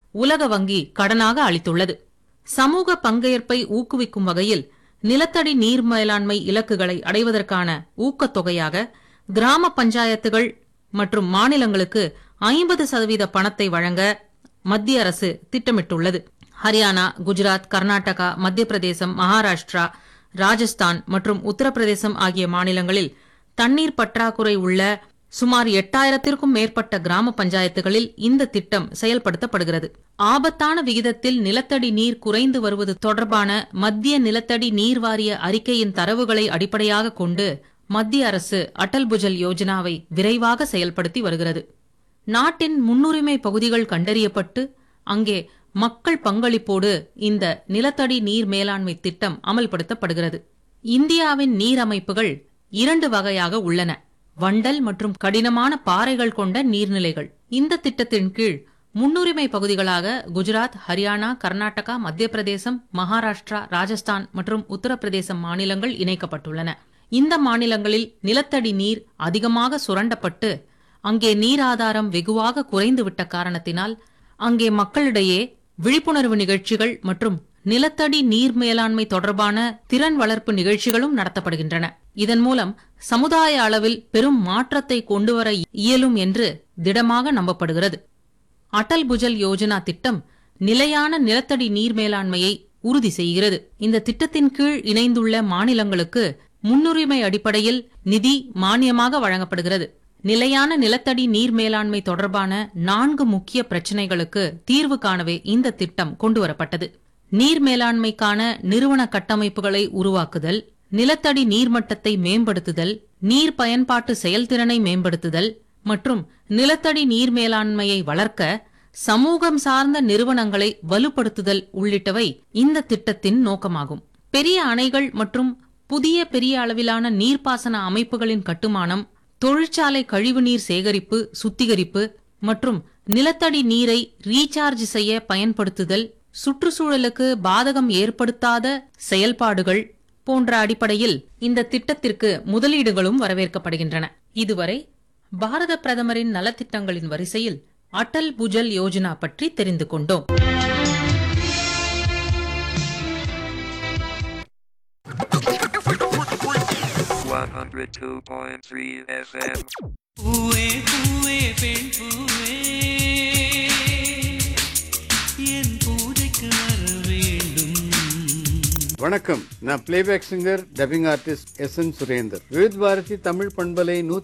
உலக வங்கி கடனாக அளித்துள்ளது சமூக பங்கேற்பை ஊக்குவிக்கும் வகையில் நிலத்தடி நீர் மேலாண்மை இலக்குகளை அடைவதற்கான ஊக்கத்தொகையாக கிராம பஞ்சாயத்துகள் மற்றும் மாநிலங்களுக்கு ஐம்பது சதவீத பணத்தை வழங்க மத்திய அரசு திட்டமிட்டுள்ளது ஹரியானா குஜராத் கர்நாடகா மத்திய பிரதேசம் மகாராஷ்டிரா ராஜஸ்தான் மற்றும் உத்தரப்பிரதேசம் ஆகிய மாநிலங்களில் தண்ணீர் பற்றாக்குறை உள்ள சுமார் எட்டாயிரத்திற்கும் மேற்பட்ட கிராம பஞ்சாயத்துகளில் இந்த திட்டம் செயல்படுத்தப்படுகிறது ஆபத்தான விகிதத்தில் நிலத்தடி நீர் குறைந்து வருவது தொடர்பான மத்திய நிலத்தடி நீர் வாரிய அறிக்கையின் தரவுகளை அடிப்படையாக கொண்டு மத்திய அரசு அடல் புஜல் யோஜனாவை விரைவாக செயல்படுத்தி வருகிறது நாட்டின் முன்னுரிமை பகுதிகள் கண்டறியப்பட்டு அங்கே மக்கள் பங்களிப்போடு இந்த நிலத்தடி நீர் மேலாண்மை திட்டம் அமல்படுத்தப்படுகிறது இந்தியாவின் நீர் அமைப்புகள் இரண்டு வகையாக உள்ளன வண்டல் மற்றும் கடினமான பாறைகள் கொண்ட நீர்நிலைகள் இந்த திட்டத்தின் கீழ் முன்னுரிமை பகுதிகளாக குஜராத் ஹரியானா கர்நாடகா மத்திய பிரதேசம் மகாராஷ்டிரா ராஜஸ்தான் மற்றும் உத்தரப்பிரதேசம் மாநிலங்கள் இணைக்கப்பட்டுள்ளன இந்த மாநிலங்களில் நிலத்தடி நீர் அதிகமாக சுரண்டப்பட்டு அங்கே நீர் ஆதாரம் வெகுவாக குறைந்துவிட்ட காரணத்தினால் அங்கே மக்களிடையே விழிப்புணர்வு நிகழ்ச்சிகள் மற்றும் நிலத்தடி நீர் மேலாண்மை தொடர்பான திறன் வளர்ப்பு நிகழ்ச்சிகளும் நடத்தப்படுகின்றன இதன் மூலம் சமுதாய அளவில் பெரும் மாற்றத்தை கொண்டுவர இயலும் என்று திடமாக நம்பப்படுகிறது அடல் புஜல் யோஜனா திட்டம் நிலையான நிலத்தடி நீர் மேலாண்மையை உறுதி செய்கிறது இந்த திட்டத்தின் கீழ் இணைந்துள்ள மாநிலங்களுக்கு முன்னுரிமை அடிப்படையில் நிதி மானியமாக வழங்கப்படுகிறது நிலையான நிலத்தடி நீர் மேலாண்மை தொடர்பான நான்கு முக்கிய பிரச்சினைகளுக்கு தீர்வு காணவே இந்த திட்டம் கொண்டுவரப்பட்டது நீர் மேலாண்மைக்கான நிறுவன கட்டமைப்புகளை உருவாக்குதல் நிலத்தடி நீர்மட்டத்தை மேம்படுத்துதல் நீர் பயன்பாட்டு செயல்திறனை மேம்படுத்துதல் மற்றும் நிலத்தடி நீர் மேலாண்மையை வளர்க்க சமூகம் சார்ந்த நிறுவனங்களை வலுப்படுத்துதல் உள்ளிட்டவை இந்த திட்டத்தின் நோக்கமாகும் பெரிய அணைகள் மற்றும் புதிய பெரிய அளவிலான நீர்ப்பாசன அமைப்புகளின் கட்டுமானம் தொழிற்சாலை கழிவுநீர் சேகரிப்பு சுத்திகரிப்பு மற்றும் நிலத்தடி நீரை ரீசார்ஜ் செய்ய பயன்படுத்துதல் சுற்றுச்சூழலுக்கு பாதகம் ஏற்படுத்தாத செயல்பாடுகள் போன்ற அடிப்படையில் இந்த திட்டத்திற்கு முதலீடுகளும் வரவேற்கப்படுகின்றன இதுவரை பாரத பிரதமரின் நலத்திட்டங்களின் வரிசையில் அடல் புஜல் யோஜனா பற்றி தெரிந்து கொண்டோம் One hundred two point three FM. பூவே பூவே பெண் பூவே என் பூஜைக்கு வர வேண்டும் வணக்கம் நான் playback singer dubbing artist S N Surender Vividh Bharati Tamil பண்பலை நூத்தி